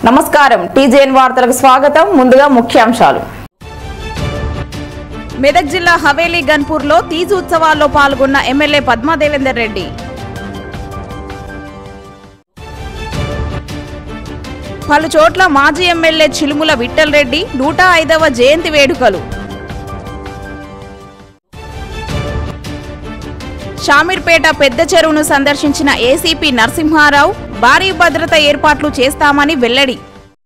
నమస్కారం టీజేఎన్ వార్తలకు స్వాగతం ముందుగా ముఖ్యాంశాలు మెదక్ జిల్లా హవేలీ గన్పూర్లో తీజు ఉత్సవాల్లో పాల్గొన్న ఎమ్మెల్యే పద్మా దేవేందర్ రెడ్డి పలు చోట్ల మాజీ ఎమ్మెల్యే చిలుముల విఠల్ రెడ్డి నూట ఐదవ జయంతి వేడుకలు షామీర్పేట పెద్ద చెరువును సందర్శించిన ఏసీపీ నరసింహారావు భారీ భద్రత ఏర్పాట్లు చేస్తామని వెల్లడి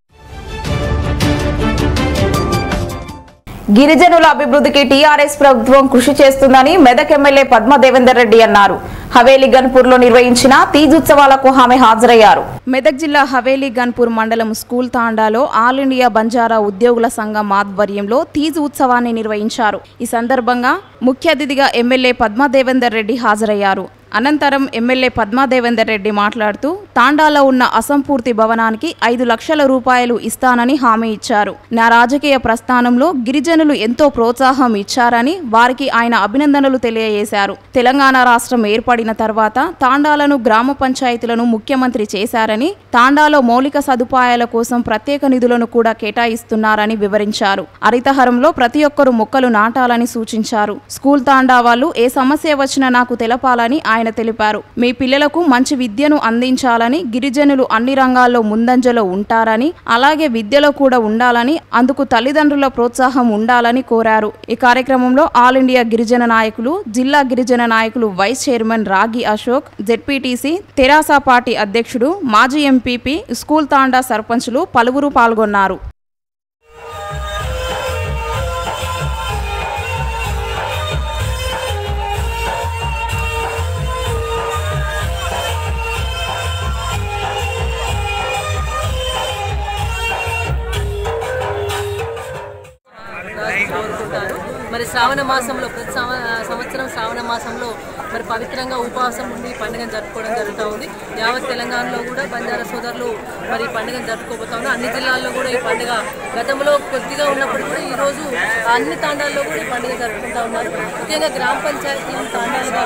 గిరిజనుల అభివృద్ధికి టీఆర్ఎస్ ప్రభుత్వం కృషి చేస్తుందని మెదక్ ఎమ్మెల్యే పద్మ దేవేందర్ రెడ్డి అన్నారు హవేలీ గన్పూర్ లో నిర్వహించిన తీజుత్సవాలకు ఆమె హాజరయ్యారు మెదక్ జిల్లా హవేలీ గన్పూర్ మండలం స్కూల్ తాండాలో ఆల్ ఇండియా బంజారా ఉద్యోగుల సంఘం ఆధ్వర్యంలో తీజు ఉత్సవాన్ని నిర్వహించారు ఈ సందర్భంగా ముఖ్య అతిథిగా ఎమ్మెల్యే పద్మా దేవేందర్ రెడ్డి హాజరయ్యారు అనంతరం ఎమ్మెల్యే పద్మా దేవేందర్ రెడ్డి మాట్లాడుతూ తాండాలో ఉన్న అసంపూర్తి భవనానికి ఐదు లక్షల రూపాయలు ఇస్తానని హామీ ఇచ్చారు నా రాజకీయ ప్రస్థానంలో గిరిజనులు ఎంతో ప్రోత్సాహం ఇచ్చారని వారికి ఆయన అభినందనలు తెలియజేశారు తెలంగాణ రాష్ట్రం ఏర్పడిన తర్వాత తాండాలను గ్రామ పంచాయతీలను ముఖ్యమంత్రి చేశారని తాండాలో మౌలిక సదుపాయాల కోసం ప్రత్యేక నిధులను కూడా కేటాయిస్తున్నారని వివరించారు హరితహరంలో ప్రతి ఒక్కరూ మొక్కలు నాటాలని సూచించారు స్కూల్ తాండా వాళ్ళు ఏ సమస్య వచ్చినా నాకు తెలపాలని ఆయన తెలిపారు మీ పిల్లలకు మంచి విద్యను అందించాలని గిరిజనులు అన్ని రంగాల్లో ముందంజలో ఉంటారని అలాగే విద్యలో కూడా ఉండాలని అందుకు తల్లిదండ్రుల ప్రోత్సాహం ఉండాలని కోరారు ఈ కార్యక్రమంలో ఆల్ ఇండియా గిరిజన నాయకులు జిల్లా గిరిజన నాయకులు వైస్ చైర్మన్ రాగి అశోక్ జెడ్పీటీసీ తెరాస పార్టీ అధ్యక్షుడు మాజీ ఎంపీపీ స్కూల్ తాండా సర్పంచులు పలువురు పాల్గొన్నారు కోరుకుంటారు మరి శ్రావణ మాసంలో ప్రతి సంవ- సంవత్సరం శ్రావణ మాసంలో మరి పవిత్రంగా ఉపవాసం ఉండి పండుగను జరుపుకోవడం జరుగుతూ ఉంది యావత్ తెలంగాణలో కూడా బంజారా సోదరులు మరి ఈ పండుగను జరుపుకోబోతా ఉన్నారు అన్ని జిల్లాల్లో కూడా ఈ పండుగ గతంలో కొద్దిగా ఉన్నప్పుడు కూడా ఈ రోజు అన్ని తాండాల్లో కూడా ఈ పండుగ జరుపుకుంటా ఉన్నారు ముఖ్యంగా గ్రామ పంచాయతీలు తాండాలుగా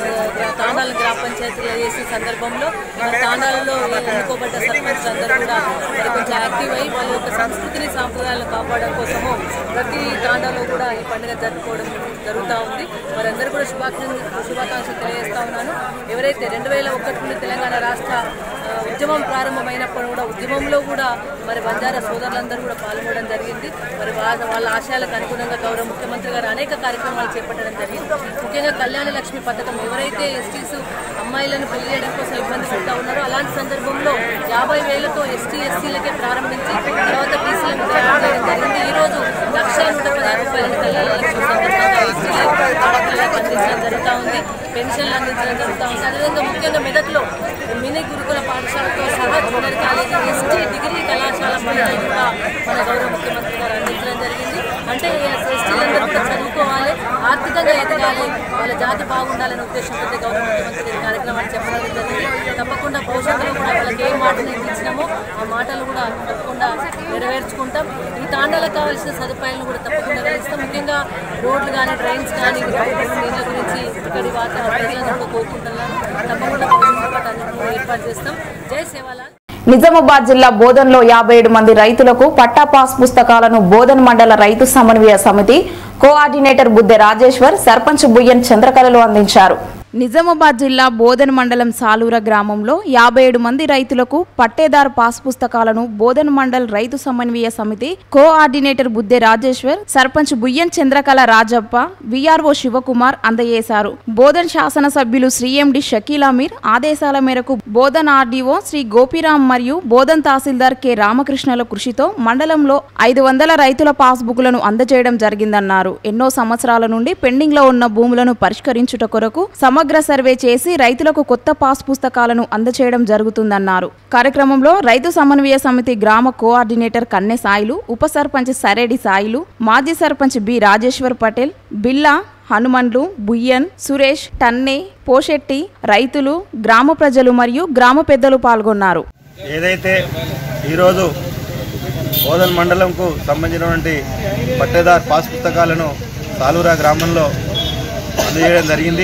ఆ, తాండాలను గ్రామ పంచాయతీలు చేసే సందర్భంలో మరి తాండాలలో ఎన్నుకోబడ్డ సర్పంచ్ అందరూ కూడా మరి కొంచెం యాక్టివ్ అయ్యి వాళ్ళ యొక్క సంస్కృతిని సాంప్రదాయాలను కాపాడడం కోసము ప్రతి తాండాలో కూడా ఈ పండుగ జరుపుకోవడం జరుగుతూ ఉంది వారందరూ కూడా శుభాకాంక్షలు శుభాకాంక్షలు తెలియజేస్తా ఉన్నాను ఎవరైతే రెండు వేల ఒకటి నుండి తెలంగాణ రాష్ట్ర ఆ, ఉద్యమం ప్రారంభమైనప్పుడు కూడా ఉద్యమంలో కూడా మరి బంజారా సోదరులందరూ కూడా పాల్గొనడం జరిగింది మరి వాళ్ళ వాళ్ళ ఆశయాలకు అనుగుణంగా గౌరవ ముఖ్యమంత్రి గారు అనేక కార్యక్రమాలు చేపట్టడం జరిగింది ముఖ్యంగా కళ్యాణ లక్ష్మి పథకం ఎవరైతే ఎస్టీస్ అమ్మాయిలను పెళ్లి చేయడం కోసం ఇబ్బంది పడుతూ ఉన్నారో అలాంటి సందర్భంలో యాభై వేలతో ఎస్టీ ఎస్సీలకే ప్రారంభించి తర్వాత బీసీలను చేయడం జరిగింది ఈ రోజు లక్ష నూట పదహారు రూపాయల కళ్యాణ లక్ష్మి సందర్భంగా ఎస్టీ ఆడపిల్లలకు అందించడం జరుగుతూ ఉంది పెన్షన్లు అందించడం జరుగుతూ ఉంది అదేవిధంగా ముఖ్యంగా మెదక్లో మినీ గురుకుల పాఠశాలతో సహా జూనియర్ కాలేజీ ఎస్టీ డిగ్రీ కళాశాల పనులు కూడా మన గౌరవ ముఖ్యమంత్రి గారు అందించడం జరిగింది అంటే ఎస్టీలందరూ కూడా చదువుకోవాలి ఆర్థికంగా ఎదగాలి వాళ్ళ జాతి బాగుండాలనే ఉద్దేశంతో గౌరవ ముఖ్యమంత్రి గారి కార్యక్రమాన్ని చెప్పడం జరిగింది తప్పకుండా భవిష్యత్తులో కూడా వాళ్ళకి ఏ మాటలు ఇచ్చినామో ఆ మాటలు కూడా తప్పకుండా నెరవేర్చుకుంటాం ఈ తాండాలకు కావాల్సిన సదుపాయాలను కూడా తప్పకుండా కలిగిస్తాం ముఖ్యంగా రోడ్లు కానీ డ్రైన్స్ కానీ నీళ్ళ గురించి ఇక్కడి వాతావరణ ప్రజలందరూ కూడా కోరుకుంటున్నాను తప్పకుండా భవిష్యత్తులో వాటన్నిటిని ఏర్పాటు చేస్తాం జై సేవాలాల్ నిజామాబాద్ జిల్లా బోధన్లో యాభై ఏడు మంది రైతులకు పట్టా పాస్ పుస్తకాలను బోధన్ మండల రైతు సమన్వయ సమితి కోఆర్డినేటర్ బుద్దె రాజేశ్వర్ సర్పంచ్ బుయ్యన్ చంద్రకళలు అందించారు నిజామాబాద్ జిల్లా బోధన్ మండలం సాలూర గ్రామంలో యాభై ఏడు మంది రైతులకు పట్టేదారు పాస్ పుస్తకాలను బోధన్ మండల్ రైతు సమన్వయ సమితి కోఆర్డినేటర్ బుద్దె రాజేశ్వర్ సర్పంచ్ బుయ్యన్ చంద్రకళ రాజప్ప విఆర్ఓ శివకుమార్ అందజేశారు బోధన్ శాసనసభ్యులు శ్రీ ఎండి షకీల్ అమీర్ ఆదేశాల మేరకు బోధన్ ఆర్డీఓ శ్రీ గోపిరామ్ మరియు బోధన్ తహసీల్దార్ కె రామకృష్ణల కృషితో మండలంలో ఐదు వందల రైతుల పాస్బుక్లను అందజేయడం జరిగిందన్నారు ఎన్నో సంవత్సరాల నుండి పెండింగ్ లో ఉన్న భూములను పరిష్కరించుట కొరకు సమగ్ర సర్వే చేసి రైతులకు కొత్త పాస్ పుస్తకాలను అందజేయడం జరుగుతుందన్నారు కార్యక్రమంలో రైతు సమన్వయ సమితి గ్రామ కోఆర్డినేటర్ కన్నె సాయిలు ఉప సర్పంచ్ సరేడి సాయిలు మాజీ సర్పంచ్ బి రాజేశ్వర్ పటేల్ బిల్లా హనుమండ్లు బుయ్యన్ సురేష్ టన్నే పోషెట్టి రైతులు గ్రామ ప్రజలు మరియు గ్రామ పెద్దలు పాల్గొన్నారు ఏదైతే ఈరోజు బోధన్ మండలంకు సంబంధించినటువంటి పట్టేదార్ పాస్ పుస్తకాలను సాలూరా గ్రామంలో అందజేయడం జరిగింది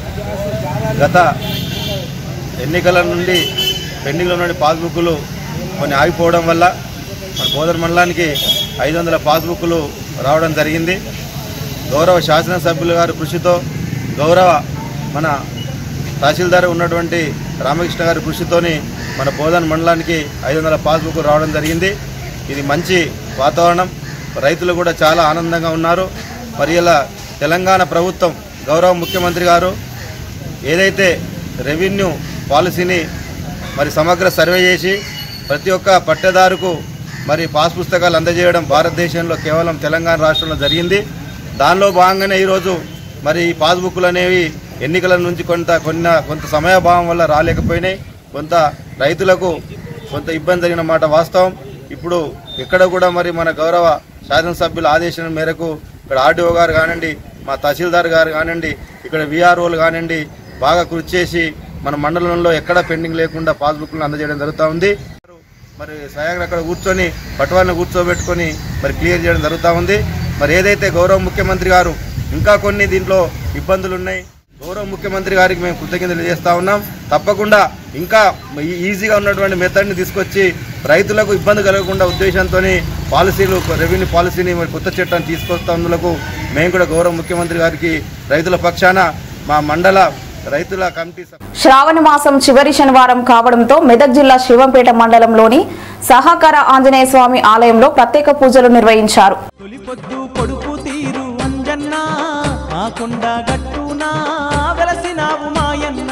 గత ఎన్నికల నుండి పెండింగ్లో ఉన్న పాస్బుక్లు కొన్ని ఆగిపోవడం వల్ల మన బోధన మండలానికి ఐదు వందల పాస్బుక్లు రావడం జరిగింది గౌరవ శాసనసభ్యులు గారి కృషితో గౌరవ మన తహసీల్దార్ ఉన్నటువంటి రామకృష్ణ గారి కృషితోని మన బోధన మండలానికి ఐదు వందల పాస్బుక్ రావడం జరిగింది ఇది మంచి వాతావరణం రైతులు కూడా చాలా ఆనందంగా ఉన్నారు మరి ఇలా తెలంగాణ ప్రభుత్వం గౌరవ ముఖ్యమంత్రి గారు ఏదైతే రెవెన్యూ పాలసీని మరి సమగ్ర సర్వే చేసి ప్రతి ఒక్క పట్టేదారుకు మరి పాస్ పుస్తకాలు అందజేయడం భారతదేశంలో కేవలం తెలంగాణ రాష్ట్రంలో జరిగింది దానిలో భాగంగానే ఈరోజు మరి ఈ పాస్బుక్లు అనేవి ఎన్నికల నుంచి కొంత కొన్న కొంత సమయభావం వల్ల రాలేకపోయినాయి కొంత రైతులకు కొంత ఇబ్బంది జరిగిన మాట వాస్తవం ఇప్పుడు ఇక్కడ కూడా మరి మన గౌరవ శాసనసభ్యుల ఆదేశం మేరకు ఇక్కడ ఆర్డీఓ గారు కానివ్వండి మా తహసీల్దార్ గారు కానివ్వండి ఇక్కడ విఆర్ఓలు కానివ్వండి బాగా కృషి చేసి మన మండలంలో ఎక్కడ పెండింగ్ లేకుండా పాస్బుక్లను అందజేయడం జరుగుతూ ఉంది మరి స్వయంగా అక్కడ కూర్చొని పట్టువాళ్ళని కూర్చోబెట్టుకొని మరి క్లియర్ చేయడం జరుగుతూ ఉంది మరి ఏదైతే గౌరవ ముఖ్యమంత్రి గారు ఇంకా కొన్ని దీంట్లో ఇబ్బందులు ఉన్నాయి గౌరవ ముఖ్యమంత్రి గారికి మేము కృతజ్ఞతలు చేస్తా ఉన్నాం తప్పకుండా ఇంకా ఈ- ఈజీగా ఉన్నటువంటి మెథడ్ని తీసుకొచ్చి రైతులకు ఇబ్బంది కలగకుండా ఉద్దేశంతో పాలసీలు రెవెన్యూ పాలసీని మరి కొత్త చట్టాన్ని తీసుకొస్తున్నందుకు మేము కూడా గౌరవ ముఖ్యమంత్రి గారికి రైతుల పక్షాన మా మండల రైతుల కమిటీ సభ్యులు శ్రావణ మాసం చివరి శనివారం కావడంతో మెదక్ జిల్లా శివంపేట మండలంలోని సహకార ఆంజనేయ స్వామి ఆలయంలో ప్రత్యేక పూజలు నిర్వహించారు తొలి పొద్దు పొడుపు తీరు అంజన్న ఆ కొండ గట్టునా వెలసినావు మాయన్న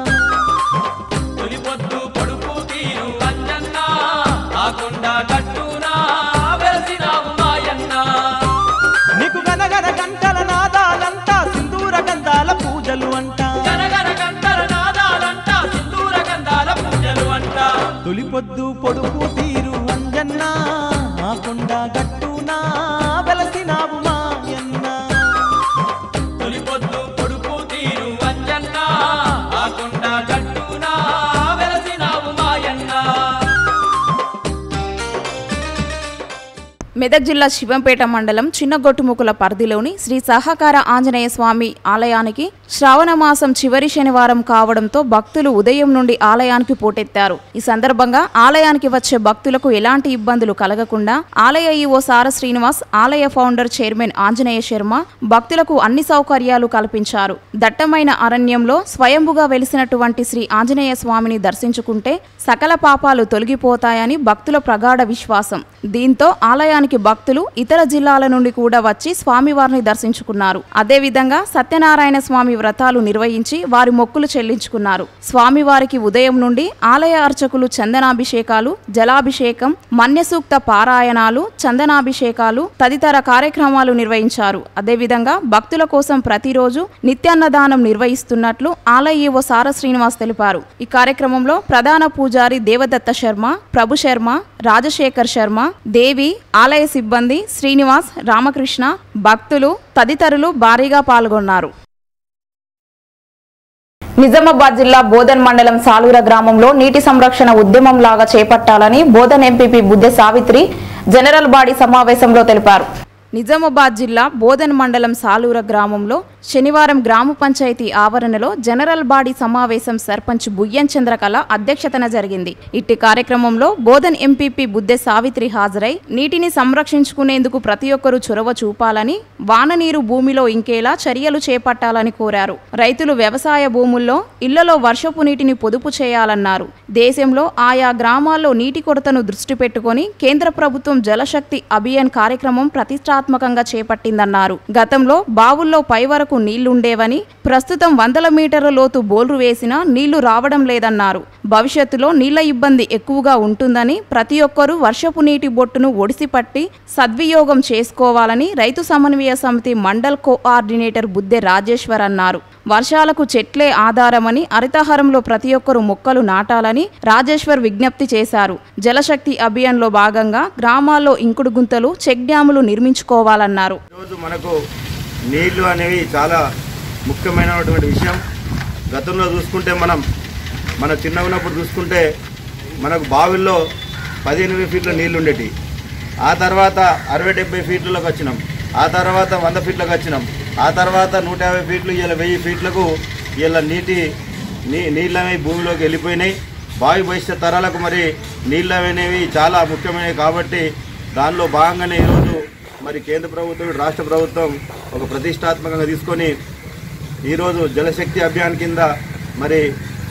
తొలి పొద్దు పొడుపు తీరు అంజన్న ఆ కొండ గట్టునా వెలసినావు మాయన్న నీకు గనగన గంటల నాదాలంట సింధూర గంధాల పూజలు అంట గనగన గంటల నాదాలంట సింధూర గంధాల పూజలు అంట తొలి పొద్దు పొడుపు తీరు అంజన్న ఆ కొండ గట్టునా వెలసినావు మాయన్న తొలి పొద్దు పొడుపు తీరు అంజన్న ఆ కొండ గట్టునా వెలసినావు మాయన్న మెదక్ జిల్లా శివంపేట మండలం చిన్నగొట్టుముకుల పరిధిలోని శ్రీ సహకార ఆంజనేయ స్వామి ఆలయానికి శ్రావణ మాసం చివరి శనివారం కావడంతో భక్తులు ఉదయం నుండి ఆలయానికి పోటెత్తారు ఈ సందర్భంగా ఆలయానికి వచ్చే భక్తులకు ఎలాంటి ఇబ్బందులు కలగకుండా ఆలయ ఈవో సార శ్రీనివాస్ ఆలయ ఫౌండర్ చైర్మన్ ఆంజనేయ శర్మ భక్తులకు అన్ని సౌకర్యాలు కల్పించారు దట్టమైన అరణ్యంలో స్వయంభుగా వెలిసినటువంటి శ్రీ ఆంజనేయ స్వామిని దర్శించుకుంటే సకల పాపాలు తొలగిపోతాయని భక్తుల ప్రగాఢ విశ్వాసం దీంతో ఆలయానికి భక్తులు ఇతర జిల్లాల నుండి కూడా వచ్చి స్వామివారిని దర్శించుకున్నారు అదేవిధంగా సత్యనారాయణ స్వామి వ్రతాలు నిర్వహించి వారి మొక్కులు చెల్లించుకున్నారు స్వామివారికి ఉదయం నుండి ఆలయ అర్చకులు చందనాభిషేకాలు జలాభిషేకం మన్యసూక్త పారాయణాలు చందనాభిషేకాలు తదితర కార్యక్రమాలు నిర్వహించారు అదేవిధంగా భక్తుల కోసం ప్రతిరోజు నిత్యాన్నదానం నిర్వహిస్తున్నట్లు ఆలయ ఈవో సార శ్రీనివాస్ తెలిపారు ఈ కార్యక్రమంలో ప్రధాన పూజారి దేవదత్త శర్మ ప్రభు శర్మ రాజశేఖర్ శర్మ దేవి ఆలయ సిబ్బంది శ్రీనివాస్ రామకృష్ణ భక్తులు తదితరులు భారీగా పాల్గొన్నారు నిజామాబాద్ జిల్లా బోధన్ మండలం సాలూర గ్రామంలో నీటి సంరక్షణ ఉద్యమం లాగా చేపట్టాలని Bodhan MPP Budde Savitri general body సమావేశంలో తెలిపారు నిజామాబాద్ జిల్లా బోధన్ మండలం సాలూర గ్రామంలో శనివారం గ్రామ పంచాయతీ ఆవరణలో జనరల్ బాడీ సమావేశం సర్పంచ్ బుయ్యం చంద్రకళ అధ్యక్షతన జరిగింది ఇట్టి కార్యక్రమంలో బోధన్ ఎంపీపీ బుద్దె సావిత్రి హాజరై నీటిని సంరక్షించుకునేందుకు ప్రతి ఒక్కరూ చొరవ చూపాలని వాననీరు భూమిలో ఇంకేలా చర్యలు చేపట్టాలని కోరారు రైతులు వ్యవసాయ భూముల్లో ఇళ్లలో వర్షపు నీటిని పొదుపు చేయాలన్నారు దేశంలో ఆయా గ్రామాల్లో నీటి కొరతను దృష్టి పెట్టుకొని కేంద్ర ప్రభుత్వం జలశక్తి అభియాన్ కార్యక్రమం ప్రతిష్టాత్మకంగా చేపట్టిందన్నారు గతంలో బావుల్లో పై వరకు నీళ్లుండేవని ప్రస్తుతం వందల మీటర్ల లోతు బోర్లు వేసినా నీళ్లు రావడం లేదన్నారు భవిష్యత్తులో నీళ్ల ఇబ్బంది ఎక్కువగా ఉంటుందని ప్రతి ఒక్కరూ వర్షపు నీటి బొట్టును ఒడిసిపట్టి సద్వియోగం చేసుకోవాలని రైతు సమన్వయ సమితి మండల్ కోఆర్డినేటర్ బుద్దె రాజేశ్వర్ అన్నారు వర్షాలకు చెట్లే ఆధారమని హరితహారంలో ప్రతి ఒక్కరూ మొక్కలు నాటాలని రాజేశ్వర్ విజ్ఞప్తి చేశారు జలశక్తి అభియాన్లో భాగంగా గ్రామాల్లో ఇంకుడు గుంతలు చెక్ డ్యాములు నిర్మించుకోవాలన్నారు ఈరోజు మనకు నీళ్లు అనేవి చాలా ముఖ్యమైనటువంటి విషయం గతంలో చూసుకుంటే మనం మన చిన్న ఉన్నప్పుడు చూసుకుంటే మనకు బావిల్లో పదిహేను ఫీట్ల నీళ్లు ఉండేటి ఆ తర్వాత అరవై డెబ్బై ఫీట్లలోకి వచ్చినాం ఆ తర్వాత వంద ఫీట్లకు వచ్చినాం ఆ తర్వాత నూట యాభై ఫీట్లు ఇలా వెయ్యి ఫీట్లకు ఇలా నీటి నీ నీళ్ళనేవి భూమిలోకి వెళ్ళిపోయినాయి భావి భవిష్యత్ తరాలకు మరి నీళ్ళు అనేవి చాలా ముఖ్యమైనవి కాబట్టి దానిలో భాగంగానే ఈరోజు మరి కేంద్ర ప్రభుత్వం రాష్ట్ర ప్రభుత్వం ఒక ప్రతిష్టాత్మకంగా తీసుకొని ఈరోజు జలశక్తి అభియాన్ కింద మరి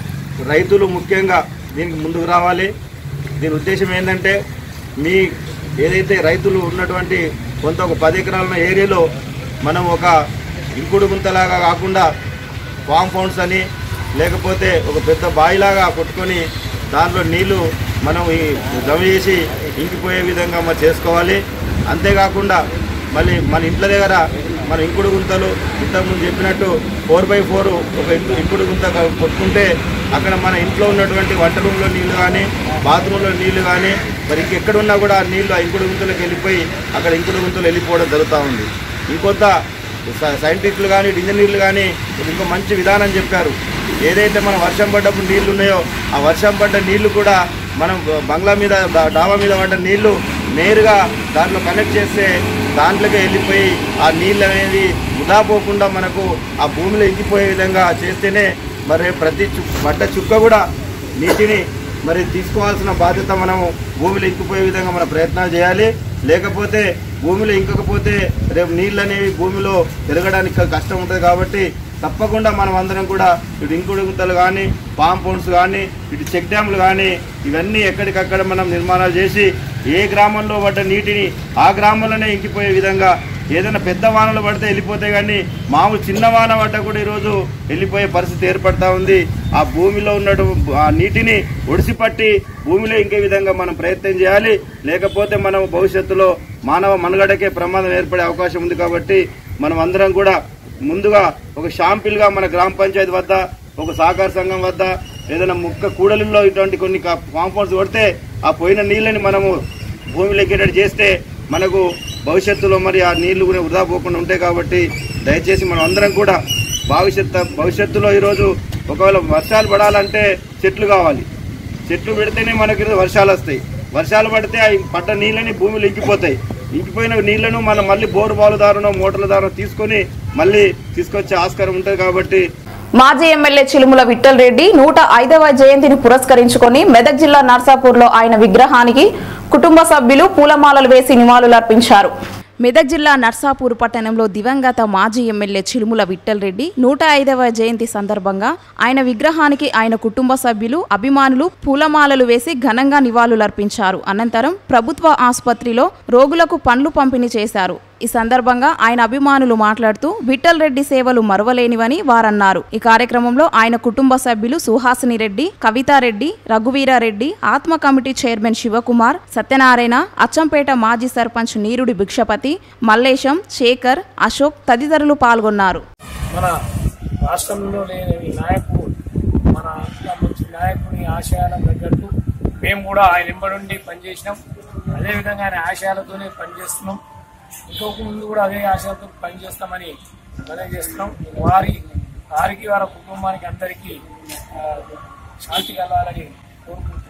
రైతులు ముఖ్యంగా దీనికి ముందుకు రావాలి దీని ఉద్దేశం ఏంటంటే మీ ఏదైతే రైతులు ఉన్నటువంటి కొంత ఒక పది ఎకరాల ఉన్న ఏరియాలో మనం ఒక ఇంకుడు గుంతలాగా కాకుండా ఫామ్ ఫౌండ్స్ అని లేకపోతే ఒక పెద్ద బావిలాగా కొట్టుకొని దాంట్లో నీళ్లు మనం ఈ జమ చేసి ఇంకిపోయే విధంగా మరి చేసుకోవాలి అంతేకాకుండా మళ్ళీ మన ఇంట్ల దగ్గర మన ఇంకుడు గుంతలు ఇంతకుముందు చెప్పినట్టు ఫోర్ బై ఫోర్ ఒక ఇంకు ఇంకుడు గుంత క- కొట్టుకుంటే అక్కడ మన ఇంట్లో ఉన్నటువంటి వంట రూమ్లో నీళ్లు కానీ బాత్రూంలో నీళ్లు కానీ మరి ఇంకెక్కడున్నా కూడా ఆ నీళ్లు ఆ ఇంకుడు గుంతలకు వెళ్ళిపోయి అక్కడ ఇంకుడు గుంతలు వెళ్ళిపోవడం జరుగుతూ ఉంది ఇంకొంత సై- సైంటిస్టులు కానీ ఇంజనీర్లు కానీ ఇంకో మంచి విధానం చెప్పారు ఏదైతే మనం వర్షం పడ్డప్పుడు నీళ్లు ఉన్నాయో ఆ వర్షం పడ్డ నీళ్లు కూడా మనం బంగ్లా మీద డా- డాబా మీద పడ్డ నీళ్లు నేరుగా దాంట్లో కనెక్ట్ చేస్తే దాంట్లోకి వెళ్ళిపోయి ఆ నీళ్ళు అనేది వృధా పోకుండా మనకు ఆ భూమిలో ఇంకిపోయే విధంగా చేస్తేనే మరి ప్రతి చు పడ్డ చుక్క కూడా నీటిని మరి తీసుకోవాల్సిన బాధ్యత మనము భూమిలో ఇంకిపోయే విధంగా మన ప్రయత్నాలు చేయాలి లేకపోతే భూమిలో ఇంకకపోతే రేపు నీళ్ళు అనేవి భూమిలో పెరగడానికి క- కష్టం ఉంటుంది కాబట్టి తప్పకుండా మనం అందరం కూడా ఇటు ఇంకుడు గుంతలు కానీ పామ్ పౌండ్స్ కానీ ఇటు చెక్ డ్యాములు కానీ ఇవన్నీ ఎక్కడికక్కడ మనం నిర్మాణాలు చేసి ఏ గ్రామంలో పడ్డ నీటిని ఆ గ్రామంలోనే ఇంకిపోయే విధంగా ఏదైనా పెద్ద వానలు పడితే వెళ్ళిపోతాయి కానీ మామూలు చిన్న వాన పడ్డా కూడా ఈరోజు వెళ్ళిపోయే పరిస్థితి ఏర్పడతా ఉంది ఆ భూమిలో ఉన్నటు ఆ నీటిని ఒడిసి పట్టి భూమిలో ఇంకే విధంగా మనం ప్రయత్నం చేయాలి లేకపోతే మనం భవిష్యత్తులో మానవ మనుగడకే ప్రమాదం ఏర్పడే అవకాశం ఉంది కాబట్టి మనం అందరం కూడా ముందుగా ఒక షాంపిల్గా మన గ్రామ పంచాయతీ వద్ద ఒక సహకార సంఘం వద్ద ఏదైనా ముక్క కూడలిలో ఇటువంటి కొన్ని కాంపౌండ్స్ కొడితే ఆ పోయిన నీళ్ళని మనము భూమిలో ఎక్కేటట్టు చేస్తే మనకు భవిష్యత్తులో మరి ఆ నీళ్లు కూడా వృధా పోకుండా ఉంటాయి కాబట్టి దయచేసి మనం అందరం కూడా భవిష్యత్తు భవిష్యత్తులో ఈరోజు ఒకవేళ వర్షాలు పడాలంటే చెట్లు కావాలి చెట్లు పెడితేనే మనకి ఈరోజు వర్షాలు వస్తాయి వర్షాలు పడితే ఆ పడ్డ నీళ్ళని భూమిలో ఇంకిపోతాయి ఇంకిపోయిన నీళ్లను మనం మళ్ళీ బోరు బావుల దారునో మోటార్ల దారునో తీసుకొని మళ్ళీ తీసుకొచ్చే ఆస్కారం ఉంటుంది కాబట్టి మాజీ ఎమ్మెల్యే చిలుముల విఠల్ రెడ్డి నూట ఐదవ జయంతిని పురస్కరించుకొని మెదక్ జిల్లా నర్సాపూర్లో ఆయన విగ్రహానికి కుటుంబ సభ్యులు పూలమాలలు వేసి నివాళులర్పించారు మెదక్ జిల్లా నర్సాపూర్ పట్టణంలో దివంగత మాజీ ఎమ్మెల్యే చిలుముల విఠల్ రెడ్డి నూట ఐదవ జయంతి సందర్భంగా ఆయన విగ్రహానికి ఆయన కుటుంబ సభ్యులు అభిమానులు పూలమాలలు వేసి ఘనంగా నివాళులర్పించారు అనంతరం ప్రభుత్వ ఆసుపత్రిలో రోగులకు పండ్లు పంపిణీ చేశారు ఈ సందర్భంగా ఆయన అభిమానులు మాట్లాడుతూ విఠల్ రెడ్డి సేవలు మరువలేనివని వారన్నారు ఈ కార్యక్రమంలో ఆయన కుటుంబ సభ్యులు సుహాసిని రెడ్డి కవితారెడ్డి రఘువీరారెడ్డి ఆత్మ కమిటీ చైర్మన్ శివకుమార్ సత్యనారాయణ అచ్చంపేట మాజీ సర్పంచ్ నీరుడి భిక్షపతి మల్లేశం శేఖర్ అశోక్ తదితరులు పాల్గొన్నారు మన రాష్ట్రంలో లేని నాయకుడు మన అంత మంచి నాయకుని ఆశయాల తగ్గట్టు మేము కూడా ఆయన వెంబడుండి పనిచేసినాం అదేవిధంగా ఆయన ఆశయాలతోనే పనిచేస్తున్నాం ఇంకొక ముందు కూడా అదే ఆశయాలతో పనిచేస్తామని మనం చేస్తున్నాం వారి వారికి వారి కుటుంబానికి అందరికీ ఆ, శాంతి కలగాలని కోరుకుంటున్నాం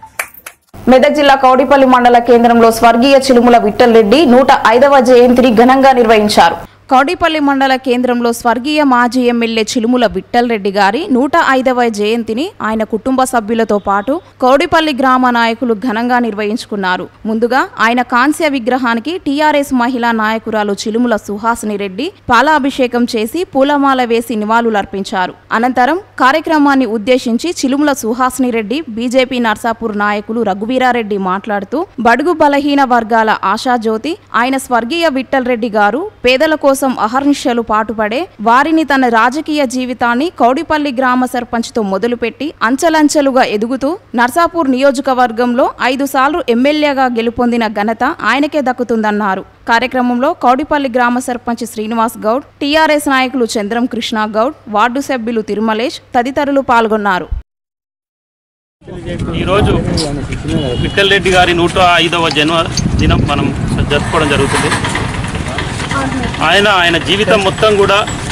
మెదక్ జిల్లా కౌడిపల్లి మండల కేంద్రంలో స్వర్గీయ చిలుముల విఠల్ రెడ్డి నూట ఐదవ జయంతిని ఘనంగా నిర్వహించారు కౌడిపల్లి మండల కేంద్రంలో స్వర్గీయ మాజీ ఎమ్మెల్యే చిలుముల విఠల్ రెడ్డి గారి నూట ఐదవ జయంతిని ఆయన కుటుంబ సభ్యులతో పాటు కౌడిపల్లి గ్రామ నాయకులు ఘనంగా నిర్వహించుకున్నారు ముందుగా ఆయన కాంస్య విగ్రహానికి టీఆర్ఎస్ మహిళా నాయకురాలు చిలుముల సుహాసిని రెడ్డి పాలాభిషేకం చేసి పూలమాల వేసి నివాళులర్పించారు అనంతరం కార్యక్రమాన్ని ఉద్దేశించి చిలుముల సుహాసిని రెడ్డి బీజేపీ నర్సాపూర్ నాయకులు రఘువీరారెడ్డి మాట్లాడుతూ బడుగు బలహీన వర్గాల ఆశాజ్యోతి ఆయన స్వర్గీయ విఠల్ రెడ్డి గారు పేదల కోసం అహర్నిశలు పాటుపడే వారిని తన రాజకీయ జీవితాన్ని కౌడిపల్లి గ్రామ సర్పంచ్తో మొదలుపెట్టి అంచెలంచెలుగా ఎదుగుతూ నర్సాపూర్ నియోజకవర్గంలో ఐదు సార్లు ఎమ్మెల్యేగా గెలుపొందిన ఘనత ఆయనకే దక్కుతుందన్నారు కార్యక్రమంలో కౌడిపల్లి గ్రామ సర్పంచ్ శ్రీనివాస్ గౌడ్ టీఆర్ఎస్ నాయకులు చంద్రం కృష్ణ గౌడ్ వార్డు సభ్యులు తిరుమలేష్ తదితరులు పాల్గొన్నారు ఈరోజు విఠల్ రెడ్డి గారి నూట ఐదవ జన్మదినం మనం జరుపుకోవడం జరుగుతుంది ఆయన ఆయన జీవితం మొత్తం కూడా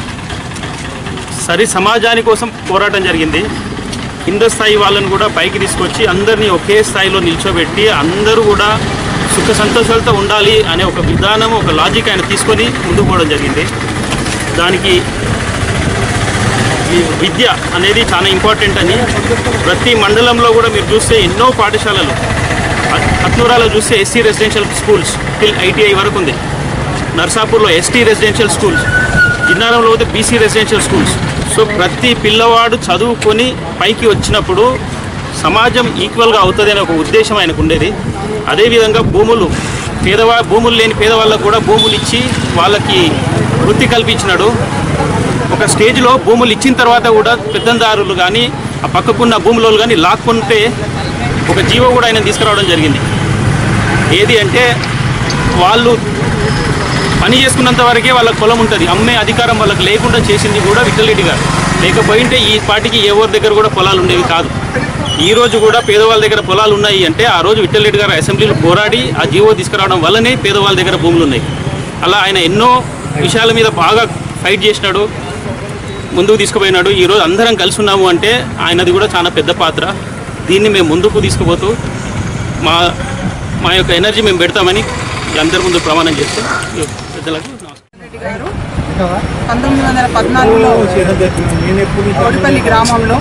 సరి సమాజాని కోసం పోరాటం జరిగింది కింద స్థాయి వాళ్ళని కూడా పైకి తీసుకొచ్చి అందరినీ ఒకే స్థాయిలో నిల్చోబెట్టి అందరూ కూడా సుఖ సంతోషాలతో ఉండాలి అనే ఒక విధానం ఒక లాజిక్ ఆయన తీసుకొని ముందుకు పోవడం జరిగింది దానికి ఈ విద్య అనేది చాలా ఇంపార్టెంట్ అని ప్రతి మండలంలో కూడా మీరు చూస్తే ఎన్నో పాఠశాలలు అత్- అత్నూరాలో చూస్తే SC residential schools till ITI వరకు ఉంది నర్సాపూర్లో ఎస్టీ రెసిడెన్షియల్ స్కూల్స్ జిన్నారంలో పోతే బీసీ రెసిడెన్షియల్ స్కూల్స్ సో ప్రతి పిల్లవాడు చదువుకొని పైకి వచ్చినప్పుడు సమాజం ఈక్వల్గా అవుతుంది అనే ఒక ఉద్దేశం ఆయనకు ఉండేది అదేవిధంగా భూములు పేదవా భూములు లేని పేదవాళ్ళకు కూడా భూములు ఇచ్చి వాళ్ళకి వృత్తి కల్పించినాడు ఒక స్టేజ్లో భూములు ఇచ్చిన తర్వాత కూడా పెద్దందారులు కానీ ఆ పక్కకున్న భూములో కానీ లాక్కుంటే ఒక జీవో కూడా ఆయన తీసుకురావడం జరిగింది ఏది అంటే వాళ్ళు పని చేసుకున్నంత వరకే వాళ్ళకి పొలం ఉంటుంది అమ్మే అధికారం వాళ్ళకి లేకుండా చేసింది కూడా విఠలరెడ్డి గారు లేకపోయింటే ఈ పార్టీకి ఎవరి దగ్గర కూడా పొలాలు ఉండేవి కాదు ఈ రోజు కూడా పేదవాళ్ళ దగ్గర పొలాలు ఉన్నాయి అంటే ఆ రోజు విఠలరెడ్డి గారు అసెంబ్లీలో పోరాడి ఆ జీవో తీసుకురావడం వల్లనే పేదవాళ్ళ దగ్గర భూములు ఉన్నాయి అలా ఆయన ఎన్నో విషయాల మీద బాగా ఫైట్ చేసినాడు ముందుకు తీసుకుపోయినాడు ఈరోజు అందరం కలిసి ఉన్నాము అంటే ఆయనది కూడా చాలా పెద్ద పాత్ర దీన్ని మేము ముందుకు తీసుకుపోతూ మా మా యొక్క ఎనర్జీ మేము పెడతామని అందరి ముందు ప్రమాణం చేస్తూ ఈ పెద్దలకు నమస్కారం రెడ్డి గారు పంతొమ్మిది వందల పద్నాలుగులో కోడిపల్లి గ్రామంలో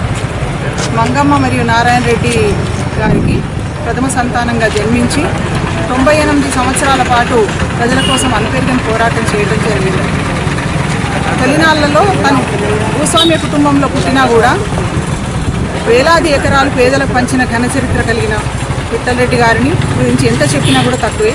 మంగమ్మ మరియు నారాయణ రెడ్డి గారికి ప్రథమ సంతానంగా జన్మించి తొంభై ఎనిమిది సంవత్సరాల పాటు ప్రజల కోసం అనుపెరిగిన పోరాటం చేయడం జరిగింది తొలినాళ్లలో తను భూస్వామ్య కుటుంబంలో పుట్టినా కూడా వేలాది ఎకరాలు పేదలకు పంచిన ఘన చరిత్ర కలిగిన విఠలరెడ్డి గారిని గురించి ఎంత చెప్పినా కూడా తక్కువే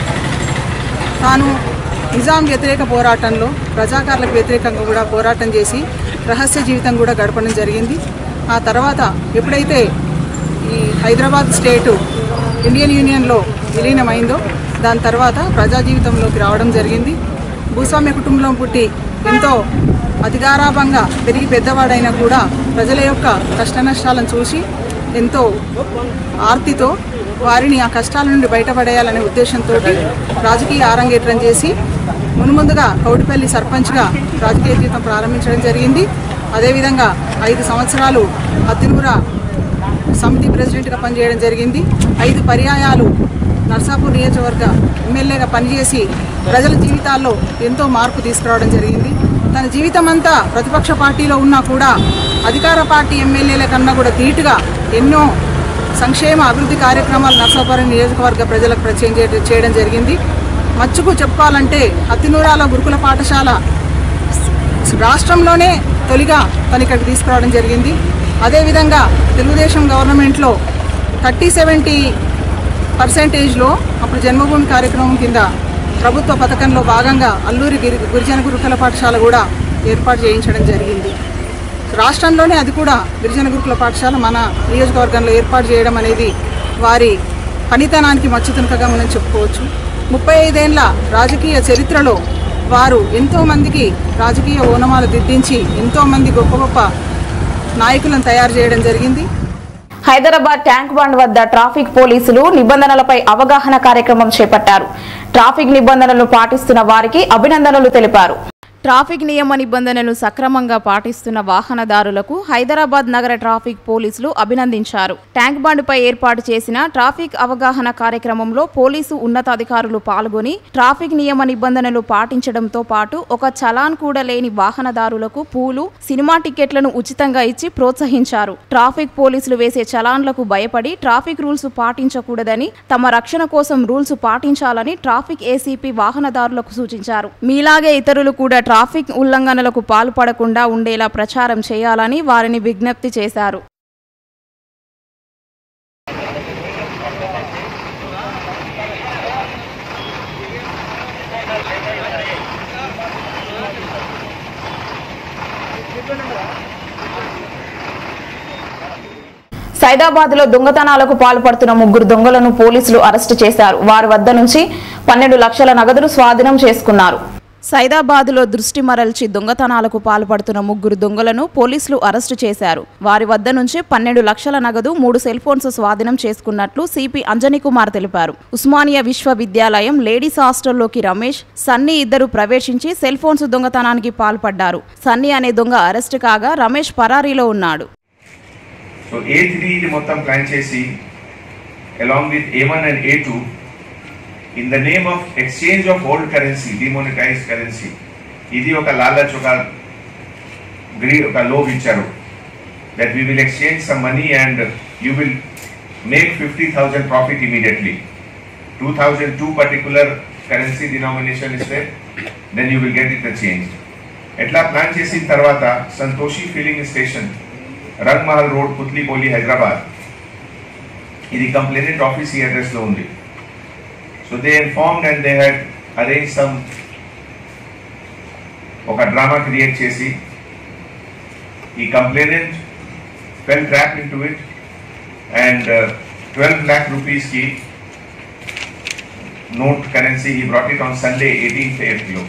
తాను నిజాం వ్యతిరేక పోరాటంలో ప్రజాకారులకు వ్యతిరేకంగా కూడా పోరాటం చేసి రహస్య జీవితం కూడా గడపడం జరిగింది ఆ తర్వాత ఎప్పుడైతే ఈ హైదరాబాద్ స్టేటు ఇండియన్ యూనియన్లో విలీనమైందో దాని తర్వాత ప్రజా జీవితంలోకి రావడం జరిగింది భూస్వామ్య కుటుంబంలో పుట్టి ఎంతో అధికారాభంగా పెరిగి పెద్దవాడైనా కూడా ప్రజల యొక్క కష్టనష్టాలను చూసి ఎంతో ఆర్తితో వారిని ఆ కష్టాల నుండి బయటపడేయాలనే ఉద్దేశంతో రాజకీయ ఆరంగేట్రం చేసి మునుముందుగా కౌడిపల్లి సర్పంచ్గా రాజకీయ జీవితం ప్రారంభించడం జరిగింది అదేవిధంగా ఐదు సంవత్సరాలు అత్తినూర సమితి ప్రెసిడెంట్గా పనిచేయడం జరిగింది ఐదు పర్యాయాలు నర్సాపూర్ నియోజకవర్గ ఎమ్మెల్యేగా పనిచేసి ప్రజల జీవితాల్లో ఎంతో మార్పు తీసుకురావడం జరిగింది తన జీవితం అంతా ప్రతిపక్ష పార్టీలో ఉన్నా కూడా అధికార పార్టీ ఎమ్మెల్యేల కన్నా కూడా ధీటుగా ఎన్నో సంక్షేమ అభివృద్ధి కార్యక్రమాలు నర్సాపురం నియోజకవర్గ ప్రజలకు పరిచయం చేయ- చేయడం జరిగింది మచ్చుకు చెప్పుకోవాలంటే అత్తినూరాల గురుకుల పాఠశాల రాష్ట్రంలోనే తొలిగా తను ఇక్కడికి తీసుకురావడం జరిగింది అదేవిధంగా తెలుగుదేశం గవర్నమెంట్లో థర్టీ సెవెంటీ పర్సెంటేజ్లో అప్పుడు జన్మభూమి కార్యక్రమం కింద ప్రభుత్వ పథకంలో భాగంగా అల్లూరి గిరి గిరిజన గురుకుల పాఠశాల కూడా ఏర్పాటు చేయించడం జరిగింది రాష్ట్రంలోనే అది కూడా గిరిజన గురుకుల పాఠశాల మన నియోజకవర్గంలో ఏర్పాటు చేయడం అనేది వారి పనితనానికి మచ్చుతునకగా మనం చెప్పుకోవచ్చు ముప్పై ఐదేళ్ల రాజకీయ చరిత్రలో వారు ఎంతో మందికి రాజకీయ ఓనమాలు దిద్దించి ఎంతో మంది గొప్ప గొప్ప నాయకులను తయారు చేయడం జరిగింది హైదరాబాద్ ట్యాంక్ బండ్ వద్ద ట్రాఫిక్ పోలీసులు నిబంధనలపై అవగాహన కార్యక్రమం చేపట్టారు ట్రాఫిక్ నిబంధనలు పాటిస్తున్న వారికి అభినందనలు తెలిపారు ట్రాఫిక్ నియమ నిబంధనలు సక్రమంగా పాటిస్తున్న వాహనదారులకు హైదరాబాద్ నగర ట్రాఫిక్ పోలీసులు అభినందించారు ట్యాంక్ బండ్పై ఏర్పాటు చేసిన ట్రాఫిక్ అవగాహన కార్యక్రమంలో పోలీసు ఉన్నతాధికారులు పాల్గొని ట్రాఫిక్ నియమ నిబంధనలు పాటించడంతో పాటు ఒక చలాన్ కూడా లేని వాహనదారులకు పూలు సినిమా టికెట్లను ఉచితంగా ఇచ్చి ప్రోత్సహించారు ట్రాఫిక్ పోలీసులు వేసే చలాన్లకు భయపడి ట్రాఫిక్ రూల్స్ పాటించకూడదని తమ రక్షణ కోసం రూల్స్ పాటించాలని ట్రాఫిక్ ఏసీపీ వాహనదారులకు సూచించారు మీలాగే ఇతరులు కూడా ట్రాఫిక్ ఉల్లంఘనలకు పాల్పడకుండా ఉండేలా ప్రచారం చేయాలని వారిని విజ్ఞప్తి చేశారు సైదాబాద్ లో దొంగతనాలకు పాల్పడుతున్న ముగ్గురు దొంగలను పోలీసులు అరెస్టు చేశారు వారి వద్ద నుంచి పన్నెండు లక్షల నగదును స్వాధీనం చేసుకున్నారు సైదాబాద్ లో దృష్టి మరల్చి దొంగతనాలకు పాల్పడుతున్న ముగ్గురు దొంగలను పోలీసులు అరెస్టు చేశారు వారి వద్ద నుంచి పన్నెండు లక్షల నగదు మూడు సెల్ ఫోన్స్ స్వాధీనం చేసుకున్నట్లు సిపి అంజనీ కుమార్ తెలిపారు ఉస్మానియా విశ్వవిద్యాలయం లేడీస్ హాస్టల్లోకి రమేష్ సన్నీ ఇద్దరు ప్రవేశించి సెల్ ఫోన్స్ దొంగతనానికి పాల్పడ్డారు సన్నీ అనే దొంగ అరెస్టు కాగా రమేష్ పరారీలో ఉన్నాడు సో ఏ త్రీ ఇది మొత్తం ప్లాన్ చేసి along with A one and A two in the name of exchange of old currency demonetize currency ఇది ఒక లాలచ్ ఒక గ్రీ ఒక లోబ్ ఇచ్చారు that we will exchange some money and you will make fifty thousand profit immediately two thousand to particular currency denomination ఇస్తే then you will get it the change ఎట్లా plan చేసిన తర్వాత Santoshi filling station Rang Mahal road Putlibowli Hyderabad ఇది complainant office ఈ address లో ఉంది so they informed and they had arrange some ఒక drama create చేసి ఈ complainant fell trap in to it and twelve lakh rupees కి నోట్ కరెన్సీ ఈ brought it on Sunday eighteenth April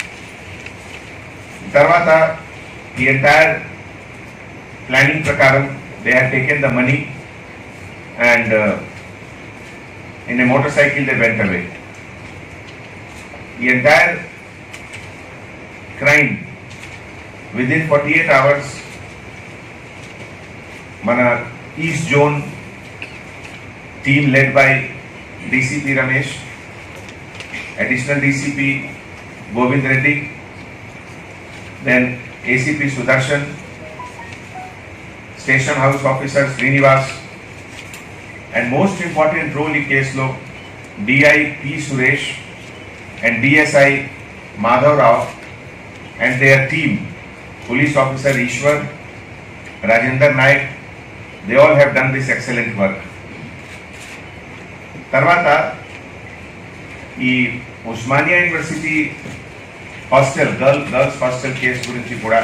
తర్వాత ఈ ఎంటైర్ ప్లానింగ్ ప్రకారం they have taken the money and uh, in a motorcycle they went away. The entire crime within 48 hours, Mana East Zone team led by DCP Ramesh, additional DCP Govind Reddy, then ACP Sudarshan, Station House Officer Srinivas, and most important role in case lo DI P Suresh and DSI Madhav Rao and their team, police officer Ishwar, Rajendra Naik, they all have done this excellent work. తర్వాత ఈ Osmania university hostel girl girls hostel case గురించి కూడా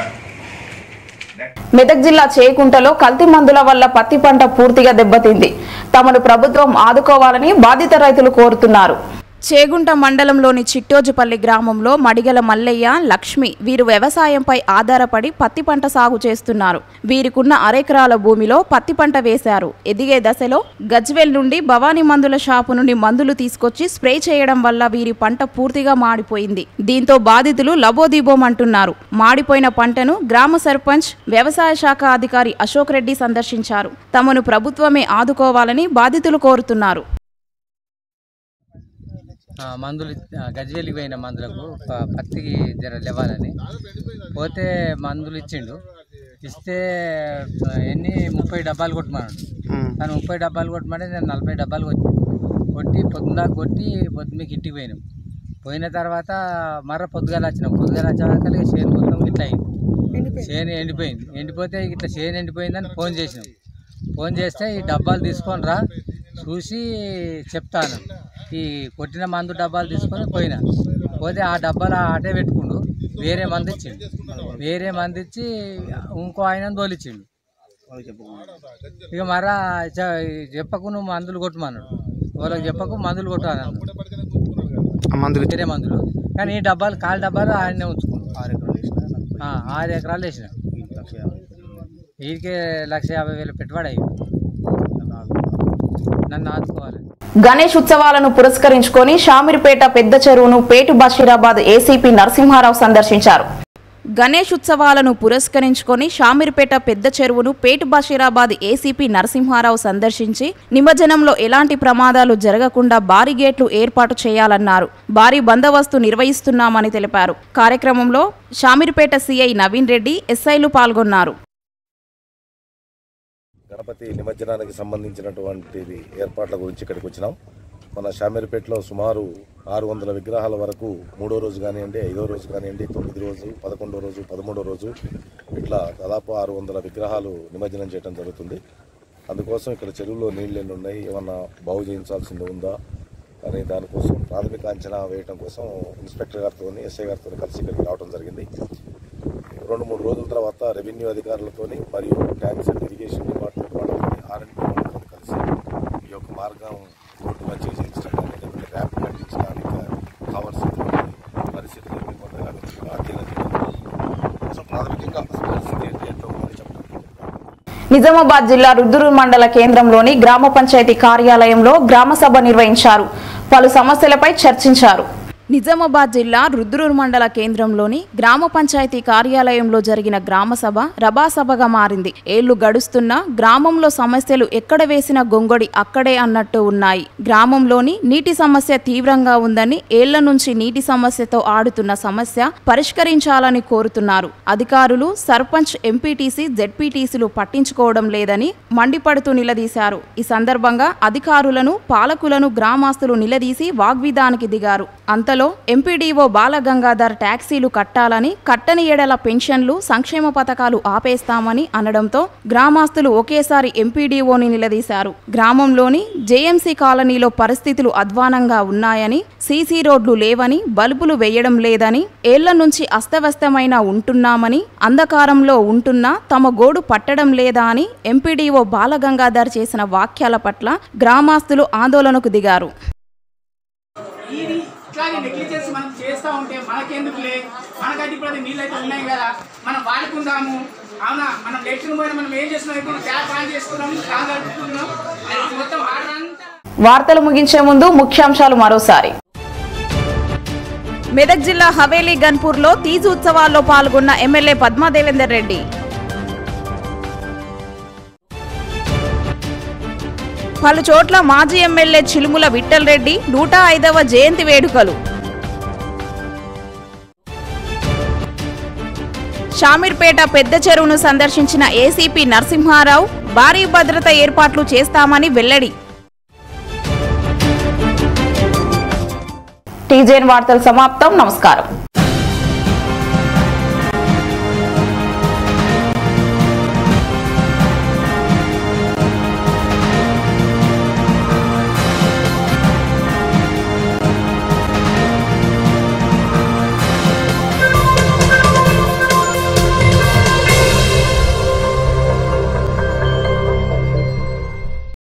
మెదక్ జిల్లా చేకుంటలో కల్తీ మందుల వల్ల పత్తి పంట పూర్తిగా దెబ్బతింది తమను ప్రభుత్వం ఆదుకోవాలని బాధిత రైతులు కోరుతున్నారు చేగుంట మండలంలోని చిట్టోజుపల్లి గ్రామంలో మడిగల మల్లయ్య లక్ష్మి వీరు వ్యవసాయంపై ఆధారపడి పత్తి పంట సాగు చేస్తున్నారు వీరికున్న అరెకరాల భూమిలో పత్తి పంట వేశారు ఎదిగే దశలో గజ్వెల్ నుండి భవానీ మందుల షాపు నుండి మందులు తీసుకొచ్చి స్ప్రే చేయడం వల్ల వీరి పంట పూర్తిగా మాడిపోయింది దీంతో బాధితులు లబోదీబోమంటున్నారు మాడిపోయిన పంటను గ్రామ సర్పంచ్ వ్యవసాయ శాఖ అధికారి అశోక్ రెడ్డి సందర్శించారు తమను ప్రభుత్వమే ఆదుకోవాలని బాధితులు కోరుతున్నారు ఆ, మందులు ఆ, గజ్వేలికి పోయిన మందులకు ప- పత్తికి జర లేవాలని పోతే మందులు ఇచ్చిండు ఇస్తే ఆ, ఎన్ని ముప్పై డబ్బాలు కొట్టమన్నాడు కానీ ముప్పై డబ్బాలు కొట్టమంటే నేను నలభై డబ్బాలు కొట్టి కొట్టి పొద్దుదాకా కొట్టి పొద్దున్నకి ఇంటికి పోయినాం పోయిన తర్వాత మర్ర పొద్దుగాల వచ్చినాం పొద్దుగాల వచ్చాక చేను మొత్తం ఇట్లా అయింది చేను ఎండిపోయింది ఎండిపోతే ఇట్లా చేను ఎండిపోయిందని ఫోన్ చేసినాం ఫోన్ చేస్తే ఈ డబ్బాలు తీసుకొని రా చూసి చెప్తాను ఈ కొట్టిన మందు డబ్బాలు తీసుకొని పోయినా పోతే ఆ డబ్బాలు ఆటే పెట్టుకుండు వేరే మంది ఇచ్చిండు వేరే మంది ఇచ్చి ఇంకో ఆయన తోలిచ్చిండు ఇక మరా చె- చెప్పకు నువ్వు మందులు కొట్టమన్నాడు వాళ్ళకి చెప్పకు మందులు కొట్టాలన్నాడు మందులు వేరే మందులు కానీ ఈ డబ్బాలు కాలు డబ్బాలు ఆయనే ఉంచుకున్నాడు ఆ, ఆరు ఎకరాలు వేసిన వీడికే లక్ష యాభై వేలు పెట్టుబడి అయ్యింది నన్ను ఆదుకోవాలి గణేష్ ఉత్సవాలను పురస్కరించుకొని షామీర్పేట పెద్ద చెరువును పేటు బషీరాబాద్ ఏసీపీ నరసింహారావు సందర్శించారు గణేష్ ఉత్సవాలను పురస్కరించుకొని షామీర్పేట పెద్ద చెరువును పేటు బషీరాబాద్ ఏసీపీ నరసింహారావు సందర్శించి నిమజ్జనంలో ఎలాంటి ప్రమాదాలు జరగకుండా భారీ గేట్లు ఏర్పాటు చేయాలన్నారు భారీ బందోబస్తు నిర్వహిస్తున్నామని తెలిపారు కార్యక్రమంలో షామీర్పేట సీఐ నవీన్ రెడ్డి ఎస్ఐలు పాల్గొన్నారు గణపతి నిమజ్జనానికి సంబంధించినటువంటిది ఏర్పాట్ల గురించి ఇక్కడికి వచ్చినాం మన షామీర్పేటలో సుమారు ఆరు వందల విగ్రహాల వరకు మూడో రోజు కానివ్వండి ఐదో రోజు కానివ్వండి తొమ్మిది రోజు పదకొండో రోజు పదమూడో రోజు ఇట్లా దాదాపు ఆరు వందల విగ్రహాలు నిమజ్జనం చేయడం జరుగుతుంది అందుకోసం ఇక్కడ చెరువులో నీళ్ళు ఎన్ని ఉన్నాయి ఏమన్నా బాగు చేయించాల్సింది ఉందా అనే దానికోసం ప్రాథమిక అంచనా వేయడం కోసం ఇన్స్పెక్టర్ గారితో ఎస్ఐ గారితో కలిసి ఇక్కడికి రావడం జరిగింది రెండు మూడు రోజుల తర్వాత రెవెన్యూ అధికారులతోని మరియు ట్యాక్స్ అండ్ ఇరిగేషన్ డిపార్ట్మెంట్ వాళ్ళతోని ఆర్ఎండ్ వాళ్ళతో కలిసి ఈ యొక్క మార్గం రోడ్డు మంచిగా చేయించడం కానీ లేకపోతే ర్యాప్ కట్టించడానికి కావాల్సినటువంటి పరిస్థితులు ఏమి కొంత అధ్యయనం చేయడం సో ప్రాథమికంగా అసలు పరిస్థితి ఏంటి ఎట్లా ఉందని చెప్పడం నిజామాబాద్ జిల్లా రుద్దురు మండల కేంద్రంలోని గ్రామ పంచాయతీ కార్యాలయంలో గ్రామ సభ నిర్వహించారు పలు సమస్యలపై చర్చించారు నిజామాబాద్ జిల్లా రుద్రూర్ మండల కేంద్రంలోని గ్రామ పంచాయతీ కార్యాలయంలో జరిగిన గ్రామ సభ రభాసభగా మారింది ఏళ్లు గడుస్తున్నా గ్రామంలో సమస్యలు ఎక్కడ వేసిన గొంగొడి అక్కడే అన్నట్టు ఉన్నాయి గ్రామంలోని నీటి సమస్య తీవ్రంగా ఉందని ఏళ్ల నుంచి నీటి సమస్యతో ఆడుతున్న సమస్య పరిష్కరించాలని కోరుతున్నారు అధికారులు సర్పంచ్ ఎంపీటీసీ జెడ్పీటీసీలు పట్టించుకోవడం లేదని మండిపడుతూ నిలదీశారు ఈ సందర్భంగా అధికారులను పాలకులను గ్రామస్తులు నిలదీసి వాగ్విధానికి దిగారు అంతలో ఎంపీడీఓ బాలగంగాధర్ ట్యాక్సీలు కట్టాలని కట్టని ఏడల పెన్షన్లు సంక్షేమ పథకాలు ఆపేస్తామని అనడంతో గ్రామస్తులు ఒకేసారి ఎంపీడీఓని నిలదీశారు గ్రామంలోని జేఎంసీ కాలనీలో పరిస్థితులు అధ్వానంగా ఉన్నాయని సీసీ రోడ్లు లేవని బల్బులు వేయడం లేదని ఏళ్ల నుంచి అస్తవ్యస్తమైన ఉంటున్నామని అంధకారంలో ఉంటున్నా తమ గోడు పట్టడం లేదా అని ఎంపీడీఓ బాలగంగాధర్ చేసిన వాక్యాల పట్ల గ్రామస్తులు ఆందోళనకు దిగారు ఇది ఇట్లాగే నెగ్లిజెన్స్ మనం చేస్తూ ఉంటే మనకెందుకులే మనకైతే ఇప్పుడు అది నీళ్ళు అయితే ఉన్నాయి కదా మనం వాడుకుందాము అవునా మనం లెట్రిన్ పోయిన మనం ఏం చేస్తున్నాం ఇప్పుడు ట్యాప్ ఆన్ చేసుకున్నాం కాలు కడుపుతున్నాం అది మొత్తం ఆర్డర్ అంతా వార్తలు ముగించే ముందు ముఖ్యాంశాలు మరోసారి మెదక్ జిల్లా హవేలీ గన్పూర్లో తీజు ఉత్సవాల్లో పాల్గొన్న ఎమ్మెల్యే పద్మాదేవేందర్ రెడ్డి పలు చోట్ల మాజీ ఎమ్మెల్యే చిలుముల విఠల్ రెడ్డి నూట ఐదవ జయంతి వేడుకలు షామీర్పేట పెద్ద చెరువును సందర్శించిన ఏసీపీ నరసింహారావు భారీ భద్రత ఏర్పాట్లు చేస్తామని వెల్లడి టీజేఎన్ వార్తలు సమాప్తం నమస్కారం